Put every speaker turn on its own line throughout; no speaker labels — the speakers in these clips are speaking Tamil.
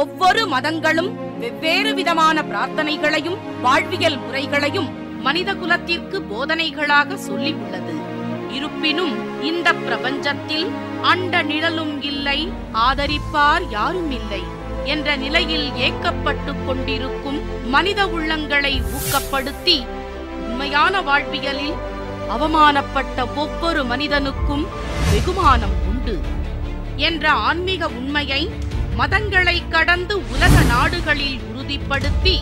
ஒவ்வொரு மதங்களும் வெவ்வேறு விதமான பிரார்த்தனைகளையும் வாழ்வியல் முறைகளையும் மனித குலத்திற்கு போதனைகளாக சொல்லி உள்ளது இருப்பினும் இந்த பிரபஞ்சத்தில் அண்ட நிழலும் இல்லை ஆதரிப்பார் யாரும் இல்லை என்ற நிலையில் ஏக்கப்பட்டுக் கொண்டிருக்கும் மனித உள்ளங்களை ஊக்கப்படுத்தி உண்மையான வாழ்வியலில் அவமானப்பட்ட ஒவ்வொரு மனிதனுக்கும் வெகுமானம் உண்டு என்ற ஆன்மீக உண்மையை மதங்களை கடந்து உலக நாடுகளில் உறுதிப்படுத்தி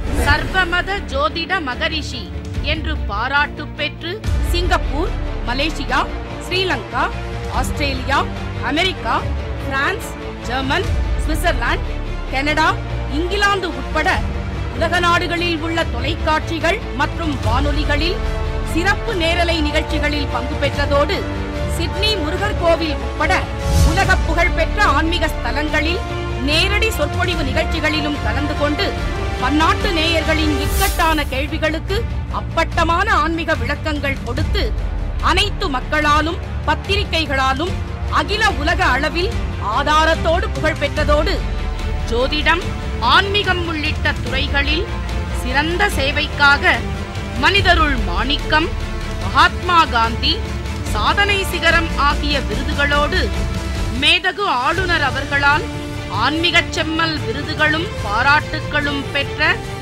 சர்வமத ஜோதிட மகரிஷி என்று பாராட்டு பெற்று Singapore Malaysia Sri Lanka Australia America France German Switzerland Canada England உட்பட உலக நாடுகளில் உள்ள தொலைக்காட்சிகள் மற்றும் வானொலிகளில் சிறப்பு நேரலை நிகழ்ச்சிகளில் பங்கு பெற்றதோடு சிட்னி முருகர் கோவில் உட்பட உலக புகழ்பெற்ற ஆன்மீக ஸ்தலங்களில் நேரடி சொற்பொழிவு நிகழ்ச்சிகளிலும் கலந்து கொண்டு பன்னாட்டு நேயர்களின் இக்கட்டான கேள்விகளுக்கு அப்பட்டமான ஆன்மீக விளக்கங்கள் கொடுத்து அனைத்து மக்களாலும் பத்திரிகைகளாலும் அகில உலக அளவில் ஆதாரத்தோடு புகழ் பெற்றதோடு ஜோதிடம் ஆன்மீகம் உள்ளிட்ட துறைகளில் சிறந்த சேவைக்காக மனிதருள் மாணிக்கம் மகாத்மா காந்தி சாதனை சிகரம் ஆகிய விருதுகளோடு மேதகு ஆளுநர் அவர்களால் ஆன்மீகச் செம்மல் விருதுகளும் பாராட்டுக்களும் பெற்ற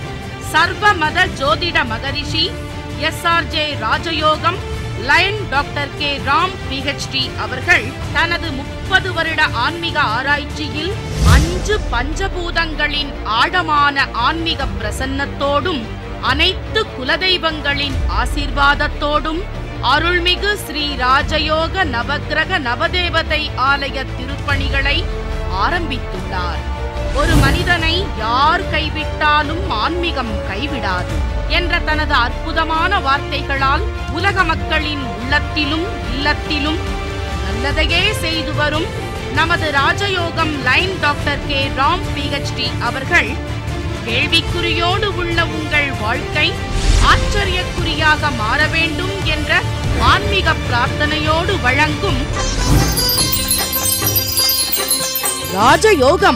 சர்வ மத ஜோதிட மகரிஷி எஸ் ஆர் ஜே ராஜயோகம் lion doctor K Ram PhD அவர்கள் தனது முப்பது வருட ஆன்மீக ஆராய்ச்சியில் அஞ்சு பஞ்சபூதங்களின் ஆழமான ஆன்மீக பிரசன்னத்தோடும் அனைத்து குலதெய்வங்களின் ஆசீர்வாதத்தோடும் அருள்மிகு ஸ்ரீ ராஜயோக நவக்கிரக நவதேவதை ஆலய திருப்பணிகளை ஆரம்பித்துள்ளார் ஒரு மனிதனை யார் கைவிட்டாலும் ஆன்மீகம் கைவிடாது என்ற தனது அற்புதமான வார்த்தைகளால் உலக மக்களின் உள்ளத்திலும் இல்லத்திலும் நல்லதையே செய்து வரும் நமது ராஜயோகம் lion doctor K Ram PhD அவர்கள் கேள்விக்குறியோடு உள்ள உங்கள் வாழ்க்கை ஆச்சரியக்குறியாக மாற வேண்டும் என்ற ஆன்மீக பிரார்த்தனையோடு வழங்கும் ராஜயோகம்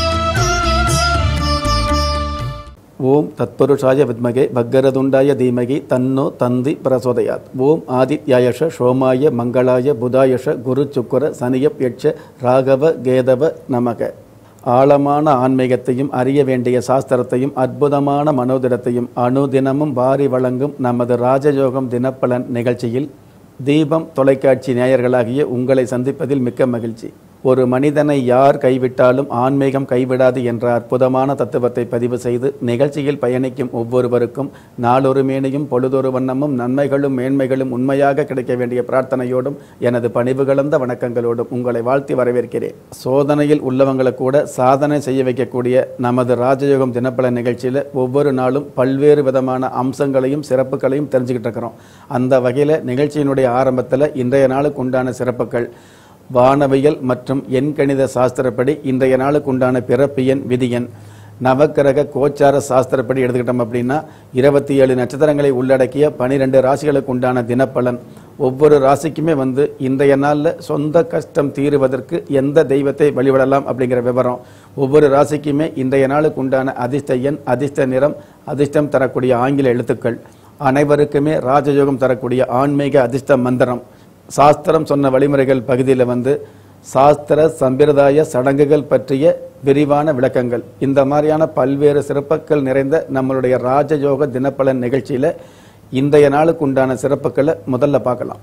ஓம் தத்புருஷாய வித்மகே பக்கரதுண்டாய தீமகி தன்னோ தந்தி பிரசோதயாத் ஓம் ஆதித்யாயஷ சோமாய மங்களாய புதாயஷ குரு சுக்கர சனியப் யட்ச ராகவ கேதவ நமக ஆழமான ஆன்மீகத்தையும் அறிய வேண்டிய சாஸ்திரத்தையும் அற்புதமான மனோதிடத்தையும் அனுதினமும் வாரி வழங்கும் நமது ராஜயோகம் தினப்பலன் நிகழ்ச்சியில் தீபம் தொலைக்காட்சி நேயர்களாகிய உங்களை சந்திப்பதில் மிக்க மகிழ்ச்சி ஒரு மனிதனை யார் கைவிட்டாலும் ஆன்மீகம் கைவிடாது என்ற அற்புதமான தத்துவத்தை பதிவு செய்து நிகழ்ச்சியில் பயணிக்கும் ஒவ்வொருவருக்கும் நாளொரு மேனியும் பொழுதொரு வண்ணமும் நன்மைகளும் மேன்மைகளும் உண்மையாக கிடைக்க வேண்டிய பிரார்த்தனையோடும் எனது பணிவு கலந்த வணக்கங்களோடும் உங்களை வாழ்த்தி வரவேற்கிறேன் சோதனையில் உள்ளவங்களை கூட சாதனை செய்ய வைக்கக்கூடிய நமது ராஜயோகம் தினப்பல நிகழ்ச்சியில் ஒவ்வொரு நாளும் பல்வேறு விதமான அம்சங்களையும் சிறப்புகளையும் தெரிஞ்சுக்கிட்டு இருக்கிறோம் அந்த வகையில் நிகழ்ச்சியினுடைய ஆரம்பத்தில் இன்றைய நாளுக்கு உண்டான சிறப்புகள் வானவியல் மற்றும் எண்கணித சாஸ்திரப்படி இன்றைய நாளுக்கு உண்டான பிறப்பு எண் விதியன் நவக்கிரக கோச்சார சாஸ்திரப்படி எடுத்துக்கிட்டோம் அப்படின்னா இருபத்தி ஏழு நட்சத்திரங்களை உள்ளடக்கிய பனிரெண்டு ராசிகளுக்கு உண்டான தினப்பலன் ஒவ்வொரு ராசிக்குமே வந்து இன்றைய நாளில் சொந்த கஷ்டம் தீருவதற்கு எந்த தெய்வத்தை வழிபடலாம் அப்படிங்கிற விவரம் ஒவ்வொரு ராசிக்குமே இன்றைய நாளுக்கு உண்டான அதிர்ஷ்ட எண் அதிர்ஷ்ட நிறம் அதிர்ஷ்டம் தரக்கூடிய ஆங்கில எழுத்துக்கள் அனைவருக்குமே ராஜயோகம் தரக்கூடிய ஆன்மீக அதிர்ஷ்ட மந்திரம் சாஸ்திரம் சொன்ன வழிமுறைகள் பகுதியில் வந்து சாஸ்திர சம்பிரதாய சடங்குகள் பற்றிய விரிவான விளக்கங்கள் இந்த மாதிரியான பல்வேறு சிறப்புகள் நிறைந்த நம்மளுடைய ராஜயோக தினப்பலன் நிகழ்ச்சியில் இன்றைய நாளுக்கு உண்டான சிறப்புகளை முதல்ல பார்க்கலாம்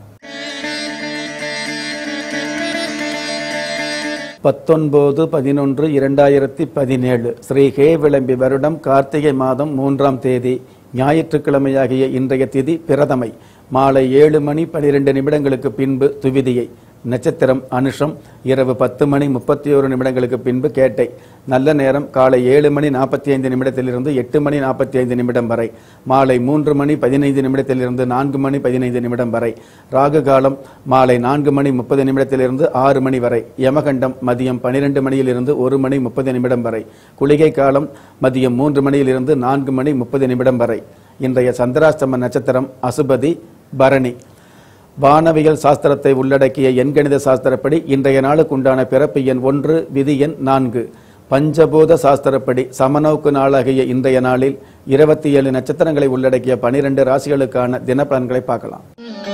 பத்தொன்பது பதினொன்று இரண்டாயிரத்தி பதினேழு ஸ்ரீ ஹே விளம்பி வருடம் கார்த்திகை மாதம் மூன்றாம் தேதி ஞாயிற்றுக்கிழமையாகிய இன்றைய திதி பிரதமை மாலை ஏழு மணி பனிரெண்டு நிமிடங்களுக்கு பின்பு துவிதியை நட்சத்திரம் அனுஷம் இரவு பத்து மணி முப்பத்தி ஒரு நிமிடங்களுக்கு பின்பு கேட்டை நல்ல நேரம் காலை ஏழு மணி நாற்பத்தி ஐந்து நிமிடத்திலிருந்து எட்டு மணி நாற்பத்தி ஐந்து நிமிடம் வரை மாலை மூன்று மணி பதினைந்து நிமிடத்திலிருந்து நான்கு மணி பதினைந்து நிமிடம் வரை ராகு காலம் மாலை நான்கு மணி முப்பது நிமிடத்திலிருந்து ஆறு மணி வரை யமகண்டம் மதியம் பனிரெண்டு மணியிலிருந்து ஒரு மணி முப்பது நிமிடம் வரை குளிகை காலம் மதியம் மூன்று மணியிலிருந்து நான்கு மணி முப்பது நிமிடம் வரை இன்றைய சந்திராஷ்டம நட்சத்திரம் அசுபதி பரணி வானவியல் சாஸ்திரத்தை உள்ளடக்கிய எண்கணித சாஸ்திரப்படி இன்றைய நாளுக்கு உண்டான பிறப்பு எண் ஒன்று விதி எண் நான்கு பஞ்சபூத சாஸ்திரப்படி சமநோக்கு நாளாகிய இன்றைய நாளில் இருபத்தி ஏழு நட்சத்திரங்களை உள்ளடக்கிய பனிரெண்டு ராசிகளுக்கான தினப்பலன்களை பார்க்கலாம்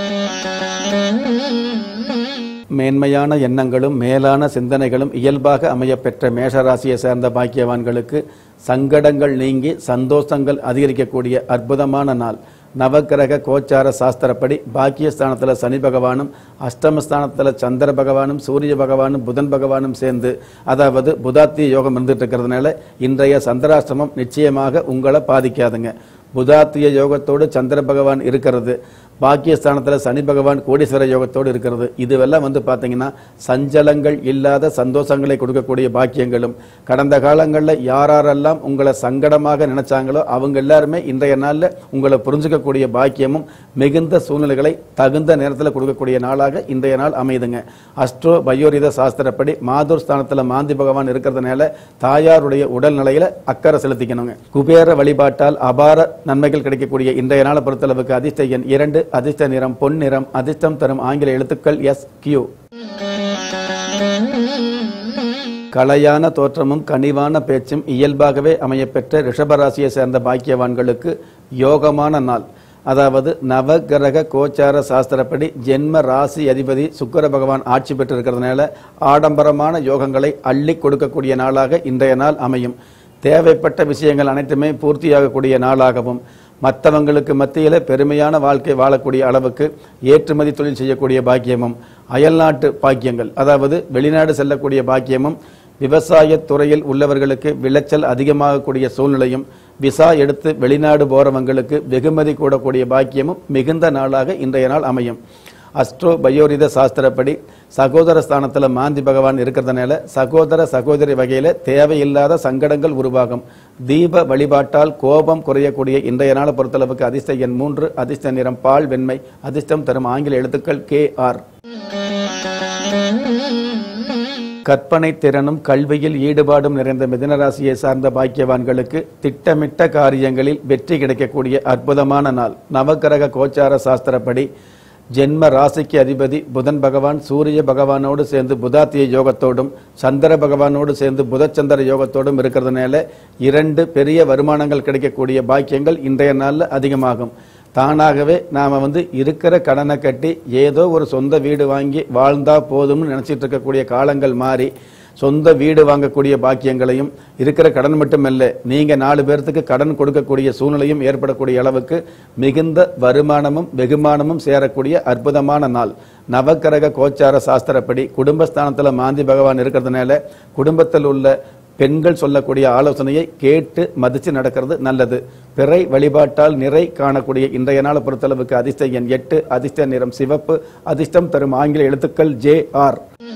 மேன்மையான எண்ணங்களும் மேலான சிந்தனைகளும் இயல்பாக அமையப்பெற்ற மேஷராசியை சேர்ந்த பாக்கியவான்களுக்கு சங்கடங்கள் நீங்கி சந்தோஷங்கள் அதிகரிக்கக்கூடிய அற்புதமான நாள் நவக்கிரக கோச்சார சாஸ்திரப்படி பாக்கியஸ்தானத்தில் சனி பகவானும் அஷ்டமஸ்தானத்தில் சந்திர பகவானும் சூரிய பகவானும் புதன் பகவானும் சேர்ந்து அதாவது புதாத்திய யோகம் இருந்துட்டு இருக்கிறதுனால இன்றைய சந்திராஷ்டிரமம் நிச்சயமாக உங்களை பாதிக்காதுங்க புதாத்திய யோகத்தோடு சந்திர பகவான் இருக்கிறது பாக்கியஸ்தானத்தில் சனி பகவான் கோடீஸ்வர யோகத்தோடு இருக்கிறது இதுவெல்லாம் வந்து பார்த்தீங்கன்னா சஞ்சலங்கள் இல்லாத சந்தோஷங்களை கொடுக்கக்கூடிய பாக்கியங்களும் கடந்த காலங்களில் யாரெல்லாம் உங்களை சங்கடமாக நினைச்சாங்களோ அவங்க எல்லாருமே இன்றைய நாளில் உங்களை புரிஞ்சுக்கக்கூடிய பாக்கியமும் மிகுந்த சூழ்நிலைகளை தகுந்த நேரத்தில் கொடுக்கக்கூடிய நாளாக இன்றைய நாள் அமையுதுங்க அஸ்ட்ரோ பயோரித சாஸ்திரப்படி மாதூர் ஸ்தானத்தில் மாந்தி பகவான் இருக்கிறதுனால தாயாருடைய உடல்நிலையில அக்கறை செலுத்திக்கணுங்க குபேர வழிபாட்டால் அபார நன்மைகள் கிடைக்கக்கூடிய இன்றைய நாளை பொறுத்தளவுக்கு அதிர்ஷ்ட எண் இரண்டு அதிர்ஷ்ட நிறம் பொன் நிறம் அதிர்ஷ்டம் தரும் ஆங்கில எழுத்துக்கள் எஸ் கியூ கலையான தோற்றமும் கனிவான பேச்சும் இயல்பாகவே அமையப்பெற்ற ரிஷபராசியை சேர்ந்த பாக்கியவான்களுக்கு யோகமான நாள் அதாவது நவகிரக கோச்சார சாஸ்திரப்படி ஜென்ம ராசி அதிபதி சுக்கிர பகவான் ஆட்சி பெற்றிருக்கிறதுனால ஆடம்பரமான யோகங்களை அள்ளி கொடுக்கக்கூடிய நாளாக இன்றைய நாள் அமையும் தேவைப்பட்ட விஷயங்கள் அனைத்துமே பூர்த்தியாகக்கூடிய நாளாகவும் மற்றவங்களுக்கு மத்தியில் பெருமையான வாழ்க்கை வாழக்கூடிய அளவுக்கு ஏற்றுமதி தொழில் செய்யக்கூடிய பாக்கியமும் அயல்நாட்டு பாக்கியங்கள் அதாவது வெளிநாடு செல்லக்கூடிய பாக்கியமும் விவசாயத் துறையில் உள்ளவர்களுக்கு விளைச்சல் அதிகமாகக்கூடிய சூழ்நிலையும் விசா எடுத்து வெளிநாடு போறவங்களுக்கு வெகுமதி கூடக்கூடிய பாக்கியமும் மிகுந்த நாளாக இன்றைய நாள் அமையும் அஸ்ட்ரோ பயோரித சாஸ்திரப்படி சகோதர ஸ்தானத்தில் மாந்தி பகவான் இருக்கிறதுனால சகோதர சகோதரி வகையில் தேவையில்லாத சங்கடங்கள் உருவாகும் தீப வழிபாட்டால் கோபம் குறையக்கூடிய இன்றைய நாளை பொறுத்தளவுக்கு அதிர்ஷ்ட எண் மூன்று அதிர்ஷ்ட நிறம் பால் வெண்மை அதிர்ஷ்டம் தரும் ஆங்கில எழுத்துக்கள் கே ஆர் கற்பனை திறனும் கல்வியில் ஈடுபாடும் நிறைந்த மிதனராசியை சார்ந்த பாக்கியவான்களுக்கு திட்டமிட்ட காரியங்களில் வெற்றி கிடைக்கக்கூடிய அற்புதமான நாள் நவக்கிரக கோச்சார சாஸ்திரப்படி ஜென்ம ராசிக்கு அதிபதி புதன் பகவான் சூரிய பகவானோடு சேர்ந்து புதாத்திய யோகத்தோடும் சந்திர பகவானோடு சேர்ந்து புதச்சந்திர யோகத்தோடும் இருக்கிறதுனால இரண்டு பெரிய வருமானங்கள் கிடைக்கக்கூடிய பாக்கியங்கள் இன்றைய நாளில் அதிகமாகும் தானாகவே நாம் வந்து இருக்கிற கடனை கட்டி ஏதோ ஒரு சொந்த வீடு வாங்கி வாழ்ந்தா போதும்னு நினச்சிட்டு இருக்கக்கூடிய காலங்கள் மாறி சொந்த வீடு வாங்கக்கூடிய பாக்கியங்களையும் இருக்கிற கடன் மட்டுமல்ல நீங்க நாலு பேர்த்துக்கு கடன் கொடுக்கக்கூடிய சூழ்நிலையும் ஏற்படக்கூடிய அளவுக்கு மிகுந்த வருமானமும் வெகுமானமும் சேரக்கூடிய அற்புதமான நாள் நவக்கிரக கோச்சார சாஸ்திரப்படி குடும்பஸ்தானத்தில் மாந்தி பகவான் இருக்கிறதுனால குடும்பத்தில் உள்ள பெண்கள் சொல்லக்கூடிய ஆலோசனையை கேட்டு மதிச்சு நடக்கிறது நல்லது பிறை வழிபாட்டால் நிறை காணக்கூடிய இன்றைய நாளை பொறுத்தளவுக்கு அதிர்ஷ்ட எண் எட்டு அதிர்ஷ்ட நிறம் சிவப்பு அதிர்ஷ்டம் தரும் ஆங்கில எழுத்துக்கள் ஜே ஆர்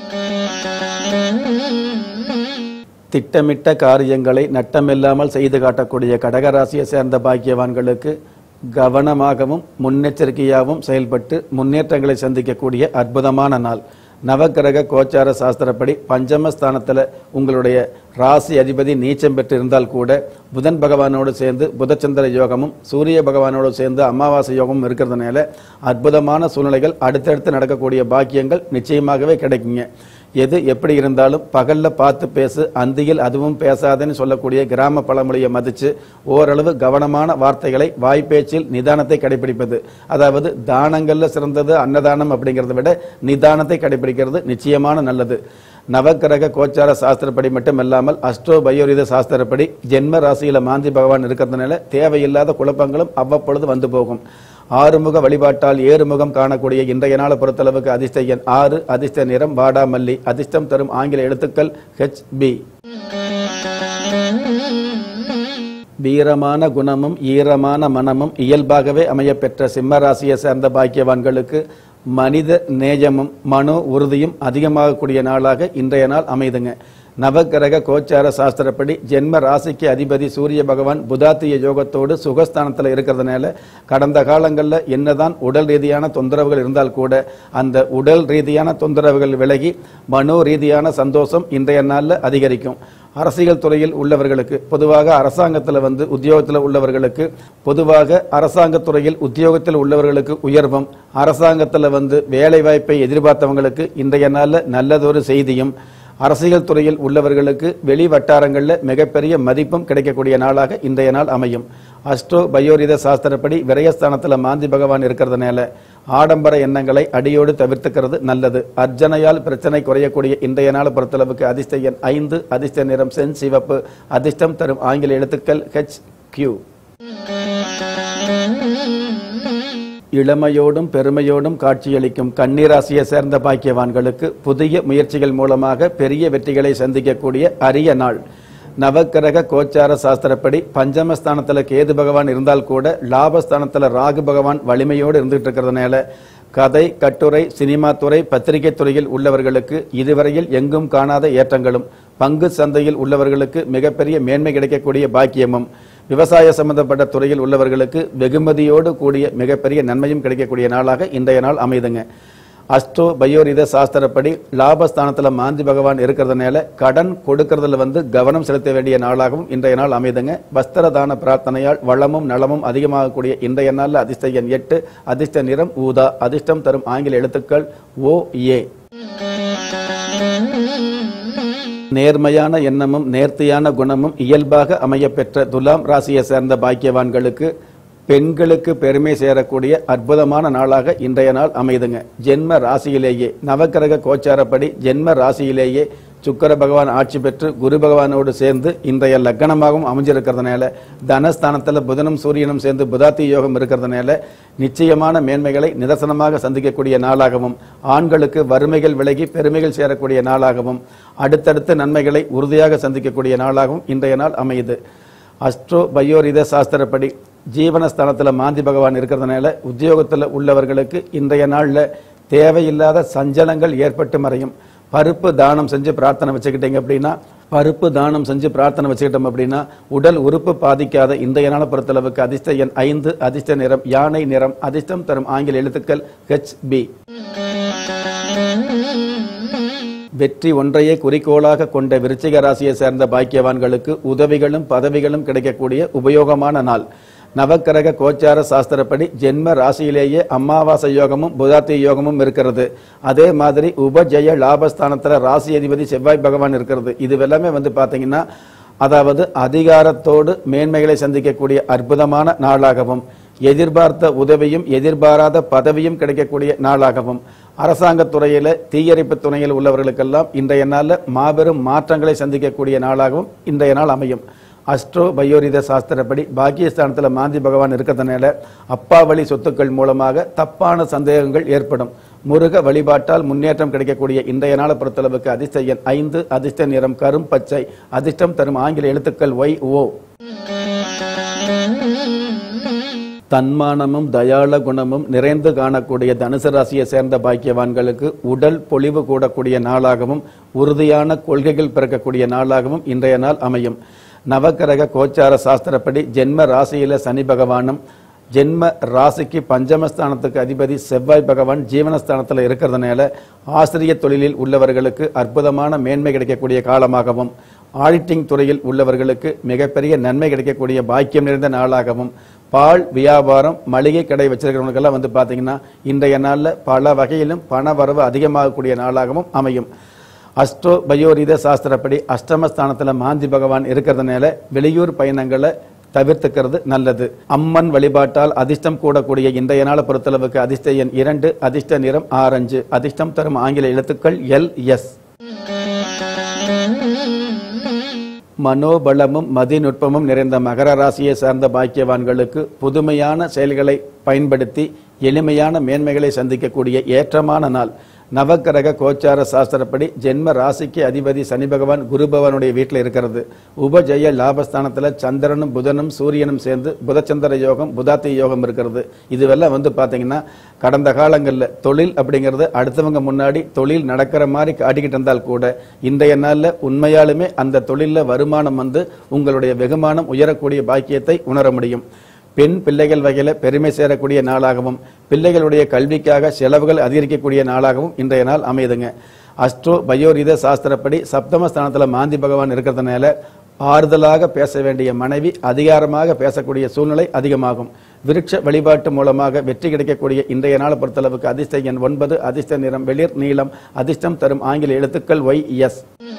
திட்டமிட்ட காரியங்களை நட்டமில்லாமல் செய்து காட்டக்கூடிய கடகராசியை சேர்ந்த பாக்கியவான்களுக்கு கவனமாகவும் முன்னெச்சரிக்கையாகவும் செயல்பட்டு முன்னேற்றங்களை சந்திக்கக்கூடிய அற்புதமான நாள் நவக்கிரக கோச்சார சாஸ்திரப்படி பஞ்சமஸ்தானத்தில் உங்களுடைய ராசி அதிபதி நீச்சம் பெற்று இருந்தால் கூட புதன் பகவானோடு சேர்ந்து புதச்சந்திர யோகமும் சூரிய பகவானோடு சேர்ந்து அமாவாசை யோகமும் இருக்கிறதுனால அற்புதமான சூழ்நிலைகள் அடுத்தடுத்து நடக்கக்கூடிய பாக்கியங்கள் நிச்சயமாகவே கிடைக்குங்க எது எப்படி இருந்தாலும் பகல்ல பார்த்து பேசு அந்தியில் அதுவும் பேசாதேன்னு சொல்லக்கூடிய கிராம பழமொழியை மதிச்சு ஓரளவு கவனமான வார்த்தைகளை வாய்ப்பேச்சில் நிதானத்தை கடைபிடிப்பது அதாவது தானங்கள்ல சிறந்தது அன்னதானம் அப்படிங்கிறத விட நிதானத்தை கடைபிடிக்கிறது நிச்சயமான நல்லது நவக்கிரக கோச்சார சாஸ்திரப்படி மட்டுமல்லாமல் அஸ்ட்ரோ பயோரித சாஸ்திரப்படி ஜென்ம ராசியில மாந்தி பகவான் இருக்கிறதுனால தேவையில்லாத குழப்பங்களும் அவ்வப்பொழுது வந்து போகும் ஆறுமுக வழிபாட்டால் ஏறுமுகம் காணக்கூடிய இன்றைய நாளை பொறுத்தளவுக்கு அதிர்ஷ்ட எண் ஆறு அதிர்ஷ்ட நிறம் வாடாமல்லி அதிர்ஷ்டம் தரும் ஆங்கில எழுத்துக்கள் ஹெச் பி வீரமான குணமும் ஈரமான மனமும் இயல்பாகவே அமையப்பெற்ற சிம்ம ராசியை சேர்ந்த பாக்கியவான்களுக்கு மனித நேயமும் மனோ உறுதியும் அதிகமாகக்கூடிய நாளாக இன்றைய நாள் அமைதுங்க நவக்கிரக கோச்சார சாஸ்திரப்படி ஜென்ம ராசிக்கு அதிபதி சூரிய பகவான் புதாத்திய யோகத்தோடு சுகஸ்தானத்தில் இருக்கிறதுனால கடந்த காலங்களில் என்னதான் உடல் ரீதியான தொந்தரவுகள் இருந்தால் கூட அந்த உடல் ரீதியான தொந்தரவுகள் விலகி மனோ ரீதியான சந்தோஷம் இன்றைய நாளில் அதிகரிக்கும் அரசியல் துறையில் உள்ளவர்களுக்கு பொதுவாக அரசாங்கத்தில் வந்து உத்தியோகத்தில் உள்ளவர்களுக்கு பொதுவாக அரசாங்கத் துறையில் உத்தியோகத்தில் உள்ளவர்களுக்கு உயர்வும் அரசாங்கத்தில் வந்து வேலை வாய்ப்பை எதிர்பார்த்தவங்களுக்கு இன்றைய நாளில் நல்லதொரு செய்தியும் அரசியல் துறையில் உள்ளவர்களுக்கு வெளி வட்டாரங்களில் மிகப்பெரிய மதிப்பும் கிடைக்கக்கூடிய நாளாக இன்றைய நாள் அமையும் அஸ்ட்ரோ பயோரித சாஸ்திரப்படி விரயஸ்தானத்தில் மாந்தி பகவான் இருக்கிறதுனால ஆடம்பர எண்ணங்களை அடியோடு தவிர்த்துக்கிறது நல்லது அர்ச்சனையால் பிரச்சனை குறையக்கூடிய இன்றைய நாள் பொறுத்தளவுக்கு அதிர்ஷ்ட எண் ஐந்து அதிர்ஷ்ட நிறம் சென் சிவப்பு அதிர்ஷ்டம் தரும் ஆங்கில எழுத்துக்கள் ஹெச் கியூ இளமையோடும் பெருமையோடும் காட்சியளிக்கும் கன்னிராசியை சேர்ந்த பாக்கியவான்களுக்கு புதிய முயற்சிகள் மூலமாக பெரிய வெற்றிகளை சந்திக்கக்கூடிய அரிய நாள் நவக்கிரக கோச்சார சாஸ்திரப்படி பஞ்சமஸ்தானத்தில் கேது பகவான் இருந்தால் கூட லாபஸ்தானத்தில் ராகு பகவான் வலிமையோடு இருந்துகிட்டு இருக்கிறதுனால கதை கட்டுரை சினிமா துறை பத்திரிகை துறையில் உள்ளவர்களுக்கு இதுவரையில் எங்கும் காணாத ஏற்றங்களும் பங்கு சந்தையில் உள்ளவர்களுக்கு மிகப்பெரிய மேன்மை கிடைக்கக்கூடிய பாக்கியமும் விவசாய சம்பந்தப்பட்ட துறையில் உள்ளவர்களுக்கு வெகுமதியோடு கூடிய மிகப்பெரிய நன்மையும் கிடைக்கக்கூடிய நாளாக இன்றைய நாள் அமைதுங்க அஸ்ட்ரோ பயோரித சாஸ்திரப்படி லாபஸ்தானத்தில் மாந்தி பகவான் இருக்கிறதுனால கடன் கொடுக்கறதுல வந்து கவனம் செலுத்த வேண்டிய நாளாகவும் இன்றைய நாள் அமைதுங்க வஸ்திரதான பிரார்த்தனையால் வளமும் நலமும் அதிகமாகக்கூடிய இன்றைய நாளில் அதிர்ஷ்ட எண் எட்டு அதிர்ஷ்ட நிறம் ஊதா அதிர்ஷ்டம் தரும் ஆங்கில எழுத்துக்கள் ஓ ஏ நேர்மையான எண்ணமும் நேர்த்தியான குணமும் இயல்பாக அமையப்பெற்ற துலாம் ராசியை சேர்ந்த பாக்கியவான்களுக்கு பெண்களுக்கு பெருமை சேரக்கூடிய அற்புதமான நாளாக இன்றைய நாள் அமைதுங்க ஜென்ம ராசியிலேயே நவக்கிரக கோச்சாரப்படி ஜென்ம ராசியிலேயே சுக்கர பகவான் ஆட்சி பெற்று குரு பகவானோடு சேர்ந்து இன்றைய லக்னமாகவும் அமைஞ்சிருக்கிறதுனால தனஸ்தானத்தில் புதனும் சூரியனும் சேர்ந்து புதாத்தி யோகம் இருக்கிறதுனால நிச்சயமான மேன்மைகளை நிதர்சனமாக சந்திக்கக்கூடிய நாளாகவும் ஆண்களுக்கு வறுமைகள் விலகி பெருமைகள் சேரக்கூடிய நாளாகவும் அடுத்தடுத்த நன்மைகளை உறுதியாக சந்திக்கக்கூடிய நாளாகவும் இன்றைய நாள் அமையுது அஸ்ட்ரோ பயோரித சாஸ்திரப்படி ஜீவனஸ்தானத்தில் மாந்தி பகவான் இருக்கிறதுனால உத்தியோகத்தில் உள்ளவர்களுக்கு இன்றைய நாளில் தேவையில்லாத சஞ்சலங்கள் ஏற்பட்டு மறையும் பருப்பு தானம் செஞ்சு பிரார்த்தனை வச்சுக்கிட்டீங்க அப்படின்னா பருப்பு தானம் செஞ்சு பிரார்த்தனை வச்சுக்கிட்டோம் அப்படின்னா உடல் உறுப்பு பாதிக்காத இன்றைய நாளை பொறுத்தளவுக்கு அதிர்ஷ்ட எண் ஐந்து அதிர்ஷ்ட நிறம் யானை நிறம் அதிர்ஷ்டம் தரும் ஆங்கில எழுத்துக்கள் ஹெச் பி வெற்றி ஒன்றையே குறிக்கோளாக கொண்ட விருச்சிக ராசியை சேர்ந்த பாக்கியவான்களுக்கு உதவிகளும் பதவிகளும் கிடைக்கக்கூடிய உபயோகமான நாள் நவக்கிரக கோச்சார சாஸ்திரப்படி ஜென்ம ராசியிலேயே அமாவாசை யோகமும் புதாத்தி யோகமும் இருக்கிறது அதே மாதிரி உபஜய லாபஸ்தானத்தில் ராசி அதிபதி செவ்வாய் பகவான் இருக்கிறது இது எல்லாமே வந்து பார்த்தீங்கன்னா அதாவது அதிகாரத்தோடு மேன்மைகளை சந்திக்கக்கூடிய அற்புதமான நாளாகவும் எதிர்பார்த்த உதவியும் எதிர்பாராத பதவியும் கிடைக்கக்கூடிய நாளாகவும் அரசாங்கத் துறையில தீயணைப்பு துறையில் உள்ளவர்களுக்கெல்லாம் இன்றைய நாளில் மாபெரும் மாற்றங்களை சந்திக்கக்கூடிய நாளாகவும் இன்றைய நாள் அமையும் அஸ்ட்ரோ பயோரித சாஸ்திரப்படி பாக்கியஸ்தானத்தில் மாந்தி பகவான் இருக்கிறதுனால அப்பா வழி சொத்துக்கள் மூலமாக தப்பான சந்தேகங்கள் ஏற்படும் முருக வழிபாட்டால் முன்னேற்றம் கிடைக்கக்கூடிய இன்றைய நாளை பொறுத்தளவுக்கு அதிர்ஷ்ட எண் ஐந்து அதிர்ஷ்ட நிறம் கரும் பச்சை அதிர்ஷ்டம் தரும் ஆங்கில எழுத்துக்கள் ஒய் ஓ தன்மானமும் தயாள குணமும் நிறைந்து காணக்கூடிய தனுசு ராசியை சேர்ந்த பாக்கியவான்களுக்கு உடல் பொலிவு கூடக்கூடிய நாளாகவும் உறுதியான கொள்கைகள் பிறக்கக்கூடிய நாளாகவும் இன்றைய நாள் அமையும் நவக்கிரக கோச்சார சாஸ்திரப்படி ஜென்ம ராசியில சனி பகவானும் ஜென்ம ராசிக்கு பஞ்சமஸ்தானத்துக்கு அதிபதி செவ்வாய் பகவான் ஜீவனஸ்தானத்தில் இருக்கிறதுனால ஆசிரிய தொழிலில் உள்ளவர்களுக்கு அற்புதமான மேன்மை கிடைக்கக்கூடிய காலமாகவும் ஆடிட்டிங் துறையில் உள்ளவர்களுக்கு மிகப்பெரிய நன்மை கிடைக்கக்கூடிய பாக்கியம் நிறைந்த நாளாகவும் பால் வியாபாரம் மளிகை கடை வச்சிருக்கிறவங்களுக்கெல்லாம் வந்து பார்த்தீங்கன்னா இன்றைய நாளில் பல வகையிலும் பண வரவு அதிகமாகக்கூடிய நாளாகவும் அமையும் அஸ்ட்ரோ பயோரித சாஸ்திரப்படி அஷ்டமஸ்தானத்தில் மாந்தி பகவான் இருக்கிறதுனால வெளியூர் பயணங்களை தவிர்த்துக்கிறது நல்லது அம்மன் வழிபாட்டால் அதிர்ஷ்டம் கூடக்கூடிய இன்றைய நாளை பொறுத்தளவுக்கு அதிர்ஷ்ட எண் இரண்டு அதிர்ஷ்ட நிறம் ஆரஞ்சு அதிர்ஷ்டம் தரும் ஆங்கில எழுத்துக்கள் எல் எஸ் மனோபலமும் மதிநுட்பமும் நிறைந்த மகர ராசியை சார்ந்த பாக்கியவான்களுக்கு புதுமையான செயல்களை பயன்படுத்தி எளிமையான மேன்மைகளை சந்திக்கக்கூடிய ஏற்றமான நாள் நவக்கிரக கோச்சார சாஸ்திரப்படி ஜென்ம ராசிக்கு அதிபதி சனி பகவான் குரு பகவானுடைய வீட்டில் இருக்கிறது உபஜய லாபஸ்தானத்தில் சந்திரனும் புதனும் சூரியனும் சேர்ந்து புதச்சந்திர யோகம் புதாத்தி யோகம் இருக்கிறது இதுவெல்லாம் வந்து பார்த்தீங்கன்னா கடந்த காலங்களில் தொழில் அப்படிங்கிறது அடுத்தவங்க முன்னாடி தொழில் நடக்கிற மாதிரி காட்டிக்கிட்டு இருந்தால் கூட இன்றைய நாளில் உண்மையாலுமே அந்த தொழிலில் வருமானம் வந்து உங்களுடைய வெகுமானம் உயரக்கூடிய பாக்கியத்தை உணர முடியும் பெண் பிள்ளைகள் வகையில் பெருமை சேரக்கூடிய நாளாகவும் பிள்ளைகளுடைய கல்விக்காக செலவுகள் அதிகரிக்கக்கூடிய நாளாகவும் இன்றைய நாள் அமையுதுங்க அஸ்ட்ரோ பயோரித சாஸ்திரப்படி சப்தமஸ்தானத்தில் மாந்தி பகவான் இருக்கிறதுனால ஆறுதலாக பேச வேண்டிய மனைவி அதிகாரமாக பேசக்கூடிய சூழ்நிலை அதிகமாகும் விருட்ச வழிபாட்டு மூலமாக வெற்றி கிடைக்கக்கூடிய இன்றைய நாளை பொறுத்தளவுக்கு அதிர்ஷ்ட எண் ஒன்பது அதிர்ஷ்ட நிறம் வெளிர் நீளம் அதிர்ஷ்டம் தரும் ஆங்கில எழுத்துக்கள் ஒய் எஸ்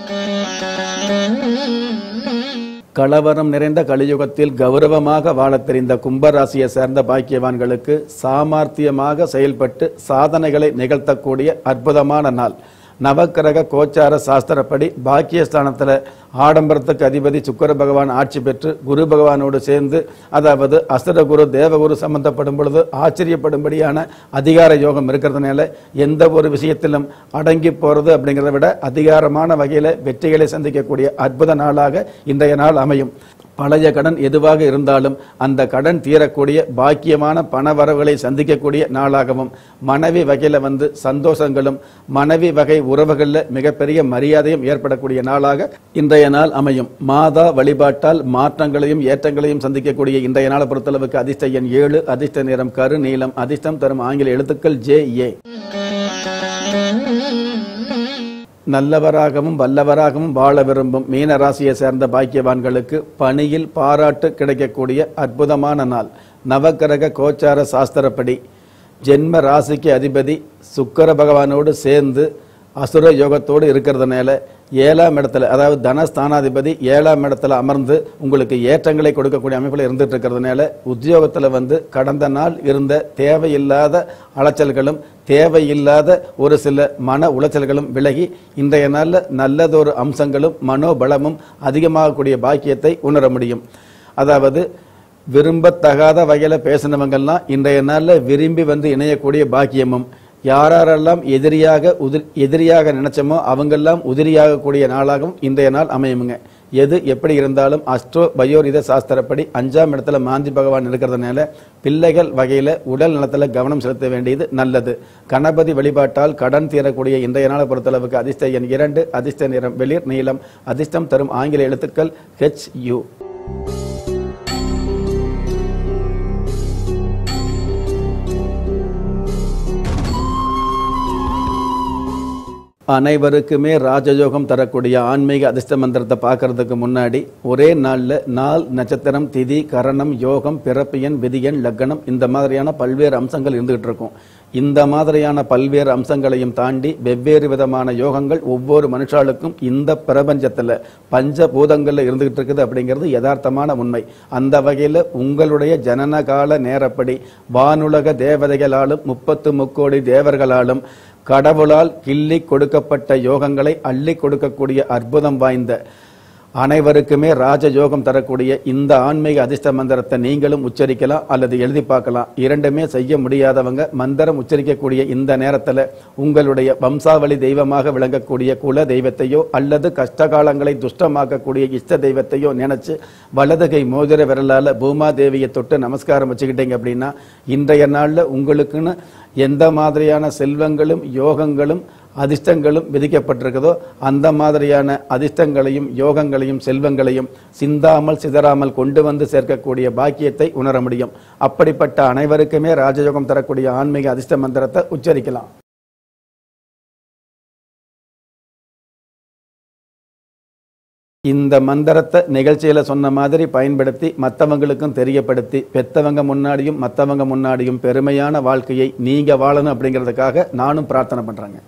கலவரம் நிறைந்த கலியுகத்தில் கௌரவமாக வாழத் தெரிந்த கும்பராசியை சேர்ந்த பாக்கியவான்களுக்கு சாமர்த்தியமாக செயல்பட்டு சாதனைகளை நிகழ்த்தக்கூடிய அற்புதமான நாள் நவக்கிரக கோச்சார சாஸ்திரப்படி பாக்கியஸ்தானத்தில் ஆடம்பரத்துக்கு அதிபதி சுக்கர பகவான் ஆட்சி பெற்று குரு பகவானோடு சேர்ந்து அதாவது அசுரகுரு தேவகுரு சம்பந்தப்படும் பொழுது ஆச்சரியப்படும்படியான அதிகார யோகம் இருக்கிறதுனால எந்த ஒரு விஷயத்திலும் அடங்கி போகிறது அப்படிங்கிறத விட அதிகாரமான வகையில் வெற்றிகளை சந்திக்கக்கூடிய அற்புத நாளாக இன்றைய நாள் அமையும் பழைய கடன் எதுவாக இருந்தாலும் அந்த கடன் தீரக்கூடிய பாக்கியமான பண வரவுகளை சந்திக்கக்கூடிய நாளாகவும் மனைவி வகையில் வந்து சந்தோஷங்களும் மனைவி வகை உறவுகளில் மிகப்பெரிய மரியாதையும் ஏற்படக்கூடிய நாளாக இன்றைய நாள் அமையும் மாதா வழிபாட்டால் மாற்றங்களையும் ஏற்றங்களையும் சந்திக்கக்கூடிய இன்றைய நாளை பொறுத்தளவுக்கு அதிர்ஷ்ட எண் ஏழு அதிர்ஷ்ட நிறம் கரு நீளம் அதிர்ஷ்டம் தரும் ஆங்கில எழுத்துக்கள் ஜே ஏ நல்லவராகவும் வல்லவராகவும் வாழ விரும்பும் மீன ராசியை சேர்ந்த பாக்கியவான்களுக்கு பணியில் பாராட்டு கிடைக்கக்கூடிய அற்புதமான நாள் நவக்கிரக கோச்சார சாஸ்திரப்படி ஜென்ம ராசிக்கு அதிபதி சுக்கர பகவானோடு சேர்ந்து அசுர யோகத்தோடு இருக்கிறதுனால ஏழாம் இடத்துல அதாவது தனஸ்தானாதிபதி ஏழாம் இடத்துல அமர்ந்து உங்களுக்கு ஏற்றங்களை கொடுக்கக்கூடிய அமைப்பில் இருந்துட்டு இருக்கிறதுனால உத்தியோகத்தில் வந்து கடந்த நாள் இருந்த தேவையில்லாத அலைச்சல்களும் தேவையில்லாத ஒரு சில மன உளைச்சல்களும் விலகி இன்றைய நாளில் நல்லதொரு அம்சங்களும் மனோபலமும் அதிகமாகக்கூடிய பாக்கியத்தை உணர முடியும் அதாவது விரும்பத்தகாத வகையில் பேசினவங்கெல்லாம் இன்றைய நாளில் விரும்பி வந்து இணையக்கூடிய பாக்கியமும் யாரெல்லாம் எதிரியாக உதிர் எதிரியாக நினைச்சோமோ அவங்கெல்லாம் உதிரியாகக்கூடிய நாளாகவும் இன்றைய நாள் அமையுமுங்க எது எப்படி இருந்தாலும் அஸ்ட்ரோ பயோரித சாஸ்திரப்படி அஞ்சாம் இடத்துல மாந்தி பகவான் இருக்கிறதுனால பிள்ளைகள் வகையில் உடல் நலத்தில் கவனம் செலுத்த வேண்டியது நல்லது கணபதி வழிபாட்டால் கடன் தீரக்கூடிய இன்றைய நாளை பொறுத்தளவுக்கு அதிர்ஷ்ட எண் இரண்டு அதிர்ஷ்ட நிறம் வெளிர் நீளம் அதிர்ஷ்டம் தரும் ஆங்கில எழுத்துக்கள் ஹெச் யூ அனைவருக்குமே ராஜயோகம் தரக்கூடிய ஆன்மீக அதிர்ஷ்ட மந்திரத்தை பார்க்கறதுக்கு முன்னாடி ஒரே நாளில் நாள் நட்சத்திரம் திதி கரணம் யோகம் பிறப்பியன் விதியன் லக்னம் இந்த மாதிரியான பல்வேறு அம்சங்கள் இருந்துகிட்டு இருக்கும் இந்த மாதிரியான பல்வேறு அம்சங்களையும் தாண்டி வெவ்வேறு விதமான யோகங்கள் ஒவ்வொரு மனுஷாளுக்கும் இந்த பிரபஞ்சத்தில் பஞ்சபூதங்களில் இருந்துகிட்டு இருக்குது அப்படிங்கிறது யதார்த்தமான உண்மை அந்த வகையில் உங்களுடைய ஜனனகால நேரப்படி வானுலக தேவதைகளாலும் முப்பத்து முக்கோடி தேவர்களாலும் கடவுளால் கிள்ளி கொடுக்கப்பட்ட யோகங்களை அள்ளி கொடுக்கக்கூடிய அற்புதம் வாய்ந்த அனைவருக்குமே ராஜயோகம் தரக்கூடிய இந்த ஆன்மீக அதிர்ஷ்ட மந்திரத்தை நீங்களும் உச்சரிக்கலாம் அல்லது எழுதி பார்க்கலாம் இரண்டுமே செய்ய முடியாதவங்க மந்திரம் உச்சரிக்கக்கூடிய இந்த நேரத்தில் உங்களுடைய வம்சாவளி தெய்வமாக விளங்கக்கூடிய குல தெய்வத்தையோ அல்லது கஷ்டகாலங்களை துஷ்டமாக்கக்கூடிய இஷ்ட தெய்வத்தையோ நினைச்சு வலதுகை மோதிர விரலால பூமா தேவியை தொட்டு நமஸ்காரம் வச்சுக்கிட்டீங்க அப்படின்னா இன்றைய நாளில் உங்களுக்குன்னு எந்த மாதிரியான செல்வங்களும் யோகங்களும் அதிர்ஷ்டங்களும் விதிக்கப்பட்டிருக்குதோ அந்த மாதிரியான அதிர்ஷ்டங்களையும் யோகங்களையும் செல்வங்களையும் சிந்தாமல் சிதறாமல் கொண்டு வந்து சேர்க்கக்கூடிய பாக்கியத்தை உணர முடியும் அப்படிப்பட்ட அனைவருக்குமே ராஜயோகம் தரக்கூடிய ஆன்மீக அதிர்ஷ்ட மந்திரத்தை உச்சரிக்கலாம் இந்த மந்திரத்தை நிகழ்ச்சியில சொன்ன மாதிரி பயன்படுத்தி மற்றவங்களுக்கும் தெரியப்படுத்தி பெத்தவங்க முன்னாடியும் மற்றவங்க முன்னாடியும் பெருமையான வாழ்க்கையை நீங்க வாழணும் அப்படிங்கிறதுக்காக நானும் பிரார்த்தனை பண்றேங்க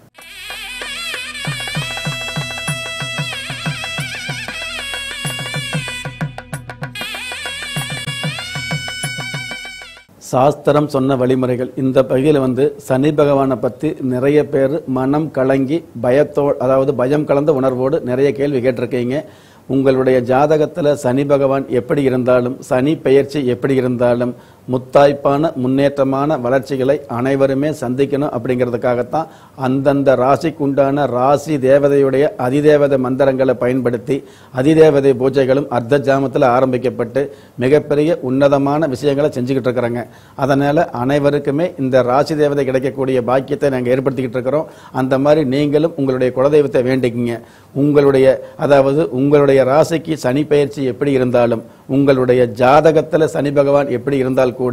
சாஸ்திரம் சொன்ன வழிமுறைகள் இந்த பகுதியில் வந்து சனி பகவானை பற்றி நிறைய பேர் மனம் கலங்கி பயத்தோ அதாவது பயம் கலந்த உணர்வோடு நிறைய கேள்வி கேட்டிருக்கீங்க உங்களுடைய ஜாதகத்தில் சனி பகவான் எப்படி இருந்தாலும் சனி பெயர்ச்சி எப்படி இருந்தாலும் முத்தாய்ப்பான முன்னேற்றமான வளர்ச்சிகளை அனைவருமே சந்திக்கணும் அப்படிங்கிறதுக்காகத்தான் அந்தந்த ராசிக்குண்டான ராசி தேவதையுடைய அதிதேவதை மந்திரங்களை பயன்படுத்தி அதிதேவதை பூஜைகளும் அர்த்த ஜாமத்தில் ஆரம்பிக்கப்பட்டு மிகப்பெரிய உன்னதமான விஷயங்களை செஞ்சுக்கிட்டு இருக்கிறாங்க அதனால் அனைவருக்குமே இந்த ராசி தேவதை கிடைக்கக்கூடிய பாக்கியத்தை நாங்கள் ஏற்படுத்திக்கிட்டு இருக்கிறோம் அந்த மாதிரி நீங்களும் உங்களுடைய குலதெய்வத்தை வேண்டிக்கிங்க உங்களுடைய அதாவது உங்களுடைய ராசிக்கு சனி பயிற்சி எப்படி இருந்தாலும் உங்களுடைய ஜாதகத்தில் சனி பகவான் எப்படி இருந்தால் கூட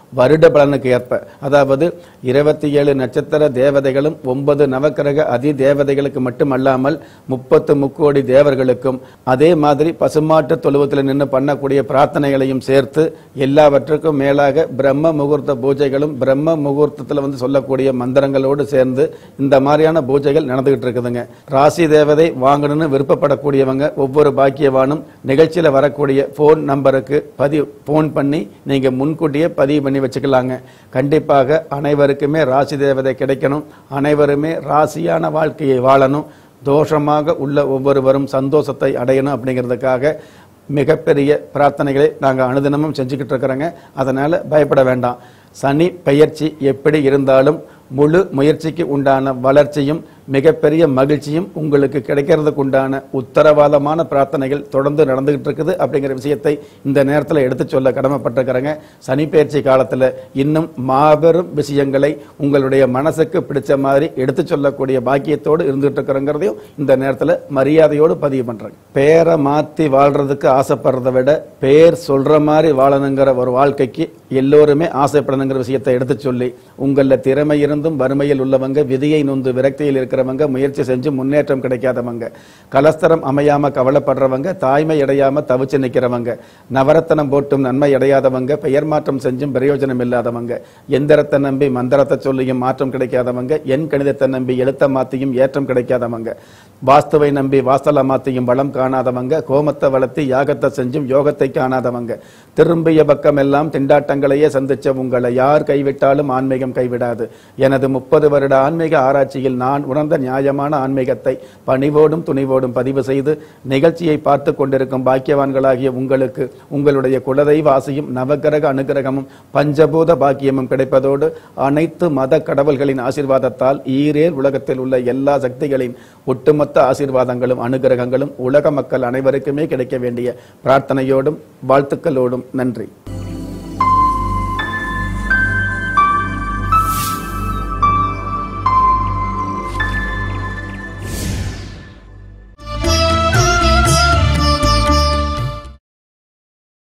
வருட பலனுக்கு ஏற்ப அதாவது இருபத்தி ஏழு நட்சத்திர தேவதைகளும் ஒன்பது நவக்கிரக அதி தேவதைகளுக்கு மட்டுமல்லாமல் முப்பத்து முக்கோடி தேவர்களுக்கும் அதே மாதிரி பசுமாட்டு தொழுவத்தில் நின்று பண்ணக்கூடிய பிரார்த்தனைகளையும் சேர்த்து எல்லாவற்றுக்கும் மேலாக பிரம்ம முகூர்த்த பூஜைகளும் பிரம்ம முகூர்த்தத்தில் வந்து சொல்லக்கூடிய மந்திரங்களோடு சேர்ந்து இந்த மாதிரியான பூஜைகள் நடந்துகிட்டு இருக்குதுங்க ராசி தேவதை வாங்கணும்னு விருப்பப்படக்கூடியவங்க ஒவ்வொரு பாக்கியவானும் நிகழ்ச்சியில் வரக்கூடிய ஃபோன் நம்பருக்கு பதிவு ஃபோன் பண்ணி நீங்க முன்கூட்டியே பதிவு பண்ணி வச்சுக்கலாங்க கண்டிப்பாக அனைவருக்குமே ராசி தேவதை கிடைக்கணும் அனைவருமே ராசியான வாழ்க்கையை வாழணும் தோஷமாக உள்ள ஒவ்வொருவரும் சந்தோஷத்தை அடையணும் அப்படிங்கிறதுக்காக மிகப்பெரிய பிரார்த்தனைகளை நாங்கள் அனுதினமும் செஞ்சுக்கிட்டு இருக்கிறோங்க அதனால் பயப்பட வேண்டாம் சனி பெயர்ச்சி எப்படி இருந்தாலும் முழு முயற்சிக்கு உண்டான வளர்ச்சியும் மிகப்பெரிய மகிழ்ச்சியும் உங்களுக்கு கிடைக்கிறதுக்கு உண்டான உத்தரவாதமான பிரார்த்தனைகள் தொடர்ந்து நடந்துகிட்டு இருக்குது அப்படிங்கிற விஷயத்தை இந்த நேரத்தில் எடுத்து சொல்ல கடமைப்பட்டிருக்கிறேங்க சனி பெயர்ச்சி காலத்தில் இன்னும் மாபெரும் விஷயங்களை உங்களுடைய மனசுக்கு பிடிச்ச மாதிரி எடுத்து சொல்லக்கூடிய பாக்கியத்தோடு இருந்துகிட்டு இருக்கிறோங்கிறதையும் இந்த நேரத்தில் மரியாதையோடு பதிவு பண்றேங்க பேரை மாற்றி வாழ்றதுக்கு ஆசைப்படுறதை விட பேர் சொல்ற மாதிரி வாழணுங்கிற ஒரு வாழ்க்கைக்கு எல்லோருமே ஆசைப்படணுங்கிற விஷயத்தை எடுத்து சொல்லி உங்களில் திறமை இருந்தும் வறுமையில் உள்ளவங்க விதியை நொந்து விரக்தியில் இருக்கிறவங்க முயற்சி செஞ்சு முன்னேற்றம் கிடைக்காதவங்க கலஸ்தரம் அமையாம கவலைப்படுறவங்க தாய்மை அடையாம தவிச்சு நிற்கிறவங்க நவரத்தனம் போட்டும் நன்மை அடையாதவங்க பெயர் மாற்றம் செஞ்சும் பிரயோஜனம் இல்லாதவங்க எந்திரத்தை நம்பி மந்திரத்தை சொல்லியும் மாற்றம் கிடைக்காதவங்க எண் கணிதத்தை நம்பி எழுத்த மாத்தியும் ஏற்றம் கிடைக்காதவங்க வாஸ்துவை நம்பி வாஸ்தல மாத்தியும் வளம் காணாதவங்க கோமத்தை வளர்த்தி யாகத்தை செஞ்சும் யோகத்தை காணாதவங்க திரும்பிய பக்கம் எல்லாம் திண்டாட்டங்களையே சந்திச்ச உங்களை யார் கைவிட்டாலும் ஆன்மீகம் கைவிடாது எனது முப்பது வருட ஆன்மீக ஆராய்ச்சியில் நான் உணர்ந்த நியாயமான ஆன்மீகத்தை பணிவோடும் துணிவோடும் பதிவு செய்து நிகழ்ச்சியை பார்த்து கொண்டிருக்கும் பாக்கியவான்களாகிய உங்களுக்கு உங்களுடைய குலதெய்வ ஆசையும் நவகிரக அனுகிரகமும் பஞ்சபூத பாக்கியமும் கிடைப்பதோடு அனைத்து மத கடவுள்களின் ஆசீர்வாதத்தால் ஈரேல் உலகத்தில் உள்ள எல்லா சக்திகளின் ஒட்டுமொத்த ஆசீர்வாதங்களும் அனுகிரகங்களும் உலக மக்கள் அனைவருக்குமே கிடைக்க வேண்டிய பிரார்த்தனையோடும் வாழ்த்துக்களோடும் நன்றி